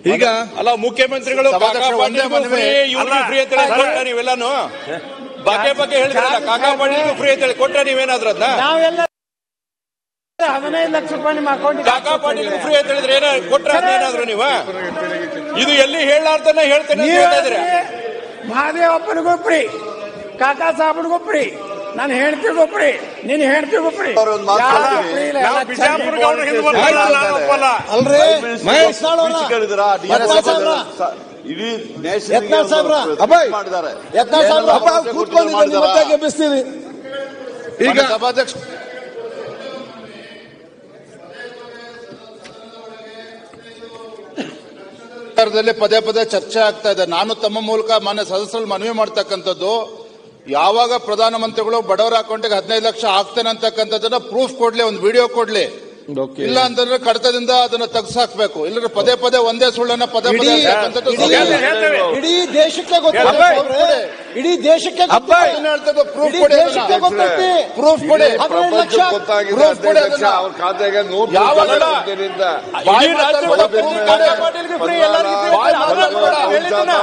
ಈಗ ಅಲ್ಲ ಮುಖ್ಯಮಂತ್ರಿಗಳು ಸಭಾಧ್ಯಕ್ಷ ಕಾಕಾ ಒಂದೇ ಪಾಟೀಲ್ಗೂ ಮನವಿ. ಫ್ರೀ ಇವ್ರಿಗೂ ಫ್ರೀ ಅಂತ ಹೇಳಿ ಕೊಟ್ಟ ನೀವೆಲ್ಲಾನು ಬಗ್ಗೆ ಬಗ್ಗೆ ಹೇಳಿದ್ರಲ್ಲ ಕಾಕಾ ಪಾಟೀಲ್ಗೂ ಫ್ರೀ ಅಂತ ಹೇಳಿ ಕೊಟ್ಟ ನೀವೇನಾದ್ರ ಅದನ್ನ ನಾವೆಲ್ಲ ಹದಿನೈದು ಲಕ್ಷ ರೂಪಾಯಿ ನಿಮ್ಮ ಅಕೌಂಟ್ ಕಾಕಾ ಪಾಟೀಲ್ಗೂ ಫ್ರೀ ಅಂತ ಹೇಳಿದ್ರೆ ಏನ ಕೊಟ್ರ ಏನಾದ್ರು ನೀವ ಇದು ಎಲ್ಲಿ ಹೇಳಾರ್ದನ್ನ ಹೇಳ್ತೇನೆ ಅಂತ ಹೇಳ್ತಾ ಇದ್ದೀರಾ ಮಹಾದೇವಪ್ಪನಿಗೂ ಫ್ರೀ ಕಾಕಾ ಸಾಹೇಬನಿಗೂ ಫ್ರೀ ನಾನು ಹೆಂಡತಿಗೂ ಫ್ರೀ ನಿನ್ ಹೆಂಡತಿಗೂ ಫ್ರೀ ಅವ್ರು ಒಂದ್ ಮಾತು ಯಾರಿಗೂ ಹೇಳ್ತೀನಿ. free ಇಲ್ಲ, ನಾವು ಎಲ್ಲ ಬಿಜಾಪುರ ಚೆನ್ನಾಗಿ ಗೌಡ್ರು ಹಿಂದೆ ಬರ್ತಾರಲ್ಲ, ನಾವು ಒಪ್ಪಲ್ಲ. ಅಲ್ರಿ ಮಹೇಶ್ ಕೇಳಿದ್ರ ಯತ್ನಾಳ್ ಸಾಹೇಬ್ರ. ಇಡೀ ಯತ್ನಾಳ್ ಸಾಹೇಬ್ರ. ಅಭಯ್. ಮಾಡಿದ್ದಾರೆ ಯತ್ನಾಳ್ ಸಾಹೇಬ್ರ ಹಬ್ಬ ಕೂತ್ಕೊಂಡಿದ್ರೆ ನೀವು ಮತ್ತೆ ಗೆಬ್ಬಿಸ್ತೀರಿ ಈಗ ಈಗ ಸಭಾಧ್ಯಕ್ಷ ಸರ್ಕಾರದಲ್ಲಿ ಪದೇ ಪದೇ ಚರ್ಚೆ ಆಗ್ತಾ ಇದೆ ನಾನು ತಮ್ಮ ಮೂಲಕ ಮಾನ್ಯ ಸದಸ್ಯರಲ್ಲಿ ಮನವಿ ಮಾಡ್ತಕ್ಕಂಥದ್ದು ಯಾವಾಗ ಪ್ರಧಾನಮಂತ್ರಿಗಳು ಬಡವರ ಅಕೌಂಟ್ಗೆ ಹದಿನೈದು ಲಕ್ಷ ಹಾಕ್ತೇನೆ ಅಂತಕ್ಕಂಥದ್ದನ್ನ ಪ್ರೂಫ್ ಕೊಡ್ಲಿ ಒಂದು ವಿಡಿಯೋ ಕೊಡ್ಲಿ ಇಲ್ಲ ಅಂತಂದ್ರೆ ಕಡತದಿಂದ ಅದನ್ನ ತೆಗ್ಸಾಕ್ಬೇಕು ಇಲ್ಲದ್ರೆ ಪದೇ ಪದೇ ಒಂದೇ ಸುಳ್ಳನ್ನ ಪದೇ ಪದೇ ಇಡೀ- ಹೇಳ್ತಕ್ಕಂಥದ್ದು ಇಡೀ- ಸರಿಯಲ್ಲ. ಹೇಳ್ತೇವೆ. ಇಡೀ ದೇಶಕ್ಕೆ ಗೊತ್ತಿದೆ ಅಬ್ಬಾಯ್. ಸಾಹೇಬ್ರೆ. ಇಡೀ ದೇಶಕ್ಕೆ ಗೊತ್ತಿದೆ. ಅದನ್ನ ಹೇಳ್ತದ್ದು ಪ್ರೂಫ್ ಇಡೀ ಕೊಡಿ ದೇಶಕ್ಕೆ ಗೊತ್ತೈತಿ ಪ್ರೂಫ್ ಕೊಡಿ ಹದಿನೈದು ಲಕ್ಷ ಪ್ರೂಫ್ ಕೊಡಿ ಅದನ್ನ. ಅವ್ರ ಖಾತೆಗೆ ನೂರು ಯಾವಾಗಲ್ಲ? ಕೊಟ್ಟಿದ್ದರಿಂದ ಇಡೀ ರಾಜ್ಯದ proof ಕಾಕಾ ಪಾಟೀಲ್ಗೂ ಫ್ರೀ ಎಲ್ಲರಿಗೂ ಫ್ರೀ ಬಾಯ್ ಅಂತ ಮಾತಾಡ್ಬೇಡ. ನಾವು ಹೇಳಿದ್ದನ್ನ.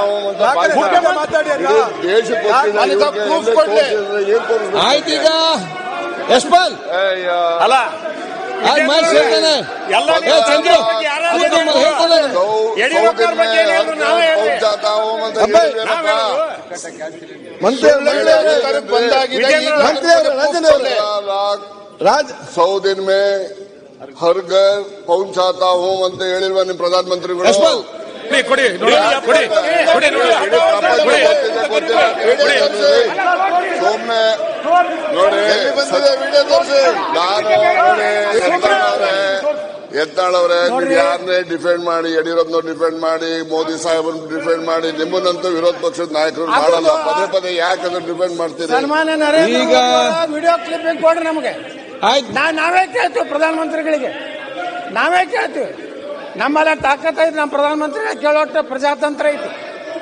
ದೇಶಕ್ಕೆ ಅಲ್ಲಿಂದ proof ಕೊಡ್ಲಿ. ಏನ್ ತೋರಿಸ್ಬೇಕು ಆಯ್ತು ಈಗ ಯಶ್ಪಾಲ್ ಅಯ್ಯ. ಅಲ್ಲ ಆಯ್ತು ಮಹೇಶ್ ಹೇಳ್ತಾನೆ ಎಲ್ಲ ಏ, ಚಂದ್ರು ಯಾರಾದ್ರೂ ಕೂತ್ಕೊಂಡು ಹೇಳ್ತಾನೆ ಸೌ- ಯಡಿಯೂರಪ್ಪನವ್ರ ಸೌದಿನ ಬಗ್ಗೆ ಏನ್ ಹೇಳಿದ್ರು ನಾವೇ ಹೇಳಿ. ಪೌಚಾತ ಹೋಮ್ ಅಂತ ಅಬ್ಬಾಯ್. ಹೇಳಿದ್ರಪ್ಪ. ಮಂತ್ರಿ ಅವ್ರು ಒಳ್ಳೆ ಅಧಿಕಾರಕ್ಕೆ ಬಂದಾಗಿದೆ. ಈಗ ಮಂತ್ರಿ ಅವರು ರಾಜನ್ ಅವರೇ लाख ರಾಜ್ सौ दिन में हर घर पहुंचाता हूँ ಅಂತ ಹೇಳಿಲ್ವಾ ನಿಮ್ ಪ್ರಧಾನಮಂತ್ರಿಗಳು ಯಶ್ಪಾಲ್ ಕೊಡಿ ಕೊಡಿ ನೋಡಿ, ಕೊಡಿ ಕೊಡಿ ನೋಡಿ ಇಡೀ ಪ್ರಪಂಚ ಗೊತ್ತಿದೆ, ಗೊತ್ತಿಲ್ಲ. ವಿಡಿಯೋ ತೋರ್ಸಿ. ಸುಮ್ನೆ ನೋಡಿ ಎಲ್ಲಿ ಬಂದಿದೆ ವಿಡಿಯೋ ತೋರಿಸಿ ನಾನು ನೋಡಿ ಯತ್ನಾಳವ್ರೆ ಯತ್ನಾಳವ್ರೆ ನೀವು ಯಾರನ್ನೇ ಡಿಫೆಂಡ್ ಮಾಡಿ ಯಡಿಯೂರಪ್ಪನವ್ರು ಡಿಫೆಂಡ್ ಮಾಡಿ ಮೋದಿ ಸಾಹೇಬ್ರನ್ನ ಡಿಫೆಂಡ್ ಮಾಡಿ ನಿಮ್ಮನ್ನಂತೂ ವಿರೋಧ ಪಕ್ಷದ ನಾಯಕರು ಮಾಡಲ್ಲ ಪದೇ ಪದೇ ಯಾಕಂದ್ರೆ ಡಿಫೆಂಡ್ ಮಾಡ್ತೀರಿ ಸನ್ಮಾನ್ಯ ನರೇಂದ್ರ ಈಗ- ವಿಡಿಯೋ ಕ್ಲಿಪ್ಪಿಂಗ್ ಕೊಡ್ರಿ ನಮಗೆ ಆಯ್ತು ನಾ ನಾವೇ ಕೇಳ್ತೀವಿ ಪ್ರಧಾನಮಂತ್ರಿಗಳಿಗೆ ನಾವೇ ಕೇಳ್ತೀವಿ ನಮ್ಮೆಲ್ಲ ತಾಕತ್ ಐತಿ ನಮ್ಮ ಪ್ರಧಾನಮಂತ್ರಿಗಳಿಗೆ ಕೇಳೋಷ್ಟು ಪ್ರಜಾತಂತ್ರ ಐತಿ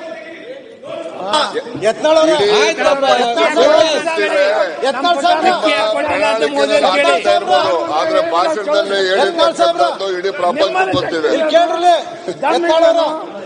ಯತ್ನಾಳ್ ಅವರೇ ಆಯ್ತಪ್ಪ ಯತ್ನಾಳ್ ಸಾಹೇಬ್ರ ಮಾತಾಡ್ತಾ ಇರ್ಬೋದು ಆದ್ರೆ ಭಾಷಣದಲ್ಲಿ ಹೇಳಿರ್ತಕ್ಕಂಥದ್ದು ಇಡೀ ಪ್ರಪಂಚ ಗೊತ್ತಿದೆ ಇಲ್ಲಿ ಕೇಳ್ರಲಿ ಯತ್ನಾಳ್ ಅವರು